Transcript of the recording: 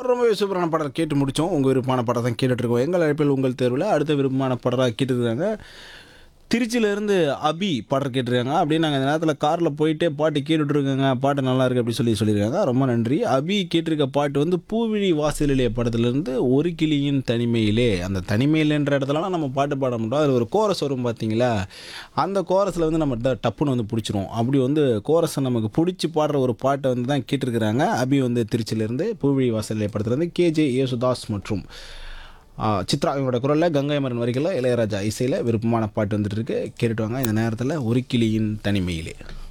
ரொம்பவே சூப்பரான பாடல் கேட்டு முடித்தோம் உங்கள் விருப்பமான படம் தான் கேட்டுட்ருக்கோம் எங்கள் அழைப்பில் உங்கள் தேர்வில் அடுத்த விருப்பமான படராக கேட்டுருக்காங்க திருச்சியிலேருந்து அபி பாடல் கேட்டிருக்காங்க அப்படியே நாங்கள் இந்த நேரத்தில் காரில் போயிட்டே பாட்டு கேட்டுட்ருக்கோங்க பாட்டு நல்லா இருக்கு அப்படி சொல்லி சொல்லியிருக்காங்க ரொம்ப நன்றி அபி கேட்டிருக்க பாட்டு வந்து பூவிழி வாசலிலே படத்துலேருந்து ஒரு கிளியின் தனிமையிலே அந்த தனிமையிலேன்ற இடத்துலலாம் நம்ம பாட்டு பாட முடியும் அதில் ஒரு கோரஸ் வரும் பார்த்தீங்களா அந்த கோரஸில் வந்து நம்ம ட- டப்புன்னு வந்து பிடிச்சிரும் அப்படி வந்து கோரஸை நமக்கு பிடிச்சி பாடுற ஒரு பாட்டை வந்து தான் கேட்டிருக்கிறாங்க அபி வந்து திருச்சியிலேருந்து பூவிழி வாசலிலே படத்துலேருந்து கேஜே யேசுதாஸ் மற்றும் ஆ, சித்ரா இவங்களோட குரலில் கங்கை மரன் வரிகளில் இளையராஜா இசையில் விருப்பமான பாட்டு வந்துட்டு இருக்கு கேட்டுட்டு வாங்க இந்த நேரத்தில் ஒரு கிளியின் தனிமையிலே